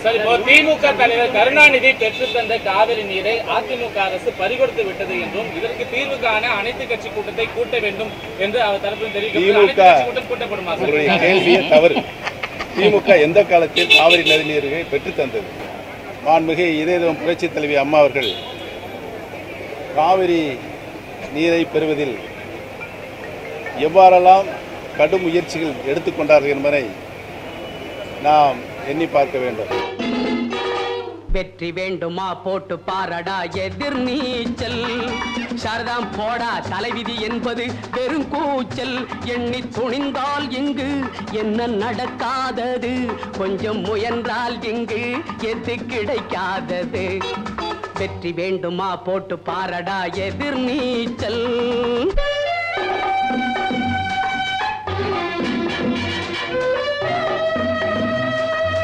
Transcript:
சரி இப்போ திமுக தலைவர் கருணாநிதி பெற்று தந்த காவிரி நீரை அதிமுக அரசு பறிகொடுத்து விட்டது என்றும் இதற்கு தீர்வு காண அனைத்து கட்சி கூட்டத்தை கூட்ட வேண்டும் என்று அவர் தரப்பில் தெரிவிக்கப்பட்டது திமுக அனைத்து கட்சி கூட்டம் கூட்டப்படுமா சார்? உங்களுடைய கேள்வியே தவறு திமுக எந்த காலத்தில் காவிரி நதிநீரை பெற்றுத் தந்தது மாண்புமிகு இதயம் புரட்சி தலைவி அம்மா அவர்கள் காவிரி நீரை பெறுவதில் எவ்வாறெல்லாம் கடும் முயற்சிகள் எடுத்துக்கொண்டார்கள் என்பதை நாம் எண்ணி பார்க்க வேண்டும் வெற்றி வேண்டுமா போட்டு பாரடா எதிர் நீச்சல் சாரதாம் போடா தலைவிதி என்பது வெறும் கூச்சல் எண்ணி துணிந்தால் இங்கு என்ன நடக்காதது கொஞ்சம் முயன்றால் இங்கு எது கிடைக்காதது வெற்றி வேண்டுமா போட்டு பாரடா எதிர் நீச்சல்